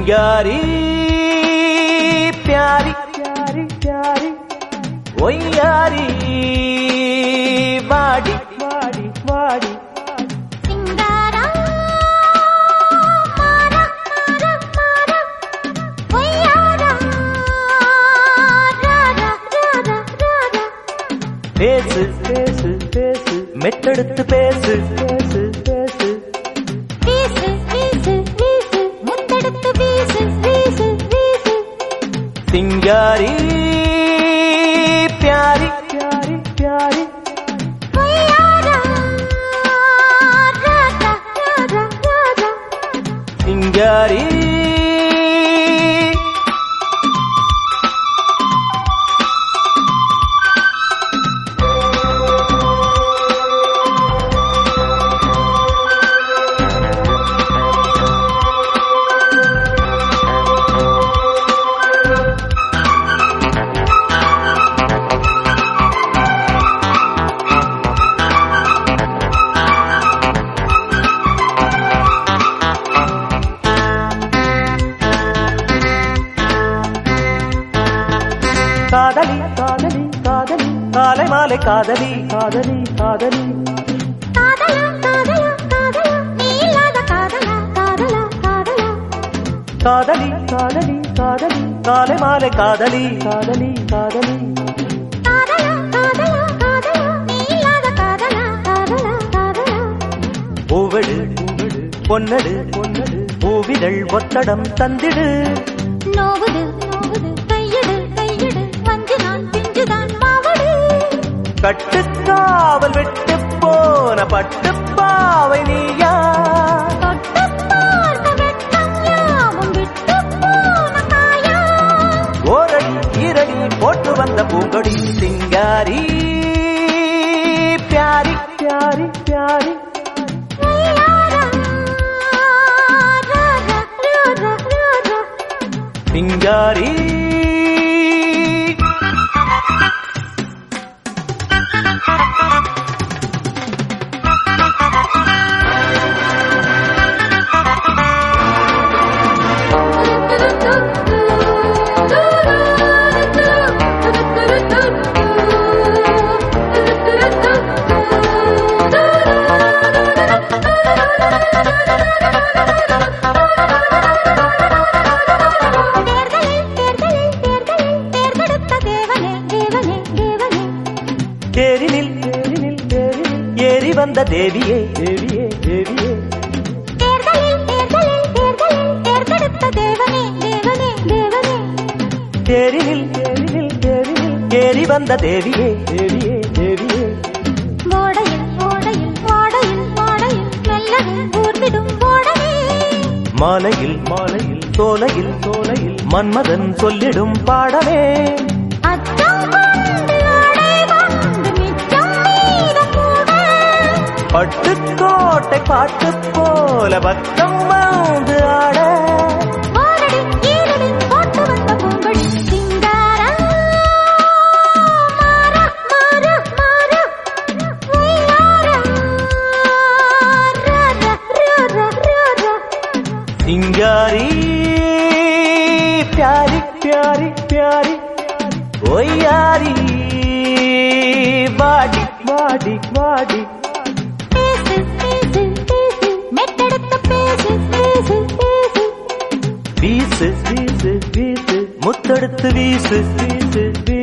சிங்காரி பியாரி பியாரி பியாரி ஒய்யாரி வாடி வாடி வாடி சிங்காரா மாரா மாரா மாரா ஒய்யாரா ராரா ராரா ராரா பேசு பேசு பேசு மெத்தெடுத்து பேசு பேசு பேசு வீசு வீசு வீசு முத்தெடுத்து வீசு வீசு வீசு சிங்காரி பியாரி பியாரி பியாரி ஒய்யாரா ராரா ராரா ராரா சிங்காரி காதலி காதலி காதலி காலை மாலை காதலி காதலி காதலி காதலா காதலா காதலா நீ இல்லாத காதலா காதலா காதலா காதலி காதலி காதலி காலை மாலை காதலி காதலி காதலி காதலா காதலா காதலா நீ இல்லாத காதலா காதலா காதலா பூவெடு பூவெடு பொன்னடு பொன்னடு பூவிதழ் ஒத்தடம் தந்திடு நோவுது நோவுது கையெடு கையெடு பஞ்சு நான் பிஞ்சுதான் மாவடு கட்டுக்காவல் விட்டு போன பட்டுப்பாவை நீயா தொட்டு பார்த்த வெட்கம் யாவும் விட்டு போன காயா ஓரடி ஈரடி போட்டு வந்த பூங்கொடி சிங்காரி பியாரி பியாரி பியாரி ஐயாரா ராரா ராரா ராரா சிங்காரி தேர்தலில் தேர்தலில் தேர்தலில் தேர்ந்தெடுத்த தேவனே தேவனே தேவனே தேரினில் தேரினில் தேரினில் ஏறி வந்த தேவியே தேவியே தேவியே தேர்தலில் தேர்தலில் தேர்தலில் தேர்ந்தெடுத்த தேவனே தேவனே தேவனே தேரினில் தேரினில் தேரினில் ஏறி வந்த தேவியே தேவியே தேவியே ஓடையில் ஓடையில் ஓடையில் ஓடையில் மெல்லவே ஊர்விடும் ஓடவே மாலையில் மாலையில் சோலையில் சோலையில் மன்மதன் சொல்லிடும் பாடமே அச்சம் கொண்டு ஆடை கொண்டு மிச்சம் மீதம் கூட பட்டுக்கோட்டை பாட்டு போல பக்கம் வந்து ஆட ஓரடி ஈரடி போட்டு வந்த பூங்கொடி சிங்காரம் மாற மாற மாற ஒய்யாரம் ராரா ராரா ராரா சிங்காரி பியாரி பியாரி பியாரி ஒய்யாரி வாடி வாடி வாடி பேசு பேசு பேசு மெட்டெடுத்து பேசு பேசு பேசு வீசு வீசு வீசு முத்தெடுத்து வீசு வீசு வீசு